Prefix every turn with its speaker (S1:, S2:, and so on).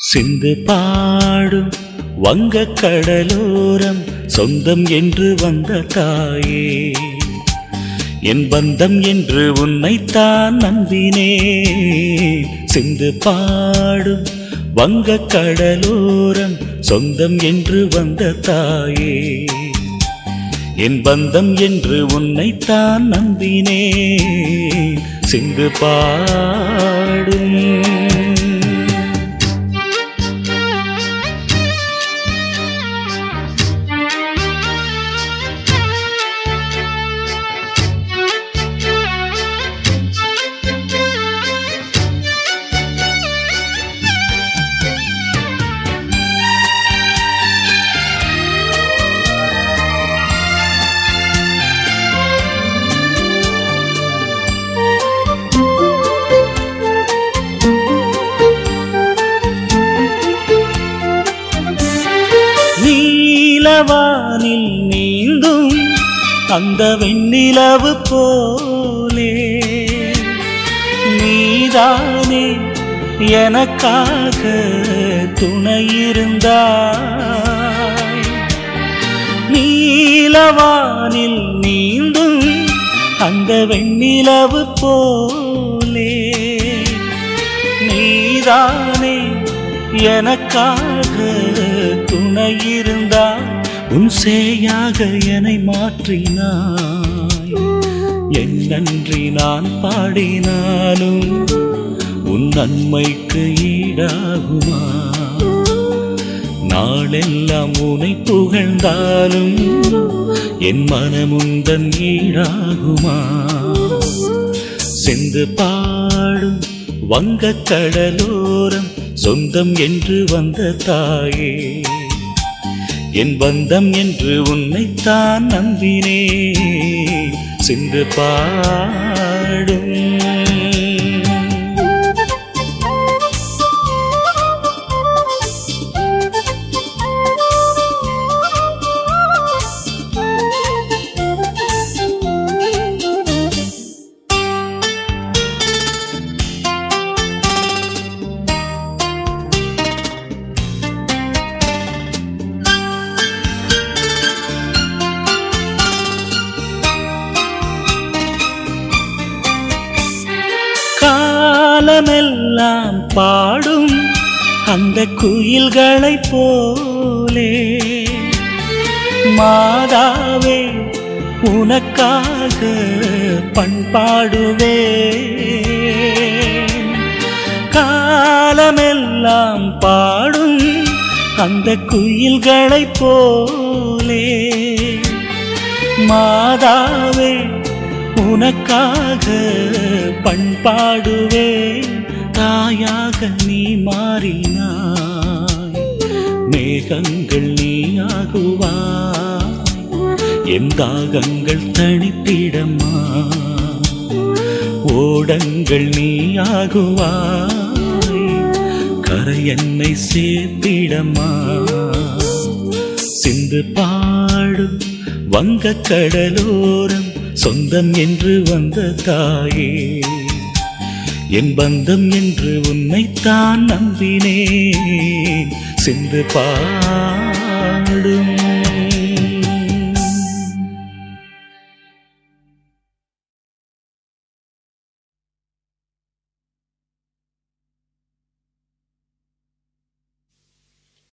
S1: சிந்து பாடும் வங்க கடலோரம் சொந்தம் என்று வந்த தாயே என் பந்தம் என்று உன்னைத்தான் நம்பினே சிந்து பாடும் வங்க கடலோரம் சொந்தம் என்று வந்த தாயே என் பந்தம் என்று உன்னைத்தான் நம்பினே சிந்து பாடும் நீலவானில் நீந்தும் அந்த வெண்ணிலவு போலே நீதானே எனக்காக துணையிருந்தாய் நீலவானில் நீந்தும் அந்த வெண்ணிலவு போலே நீதானே எனக்காக துணையிருந்தாய் உன் சேயாக என்னை மாற்றினாய் என் நன்றி நான் பாடினாலும் உன் நன்மைக்கு ஈடாகுமா நாளெல்லாம் உனை புகழ்ந்தாலும் என் மனமுந்தன் ஈடாகுமா செந்து பாடும் வங்க கடலோரம் சொந்தம் என்று வந்த தாயே என் பந்தம் என்று உன்னைத்தான் நம்பினே சிந்து பாடும் காலமெல்லாம் பாடும் அந்த குயில்களைப் போலே மாதாவே உனக்காக பண்பாடுவே காலமெல்லாம் பாடும் அந்த குயில்களைப் போலே மாதாவே உனக்காக பண்பாடுவே தாயாக நீ மாறினாய் மேகங்கள் நீ ஆகுவாய் என் தாகங்கள் தனித்திடமா ஓடங்கள் நீ ஆகுவாய் கரை என்னை சேர்த்திடமா சிந்து பாடும் வங்க கடலோரம் சொந்தம் என்று வந்த தாயே என் பந்தம் என்று உன்னைத்தான் நம்பினேன் சிந்து பாடும்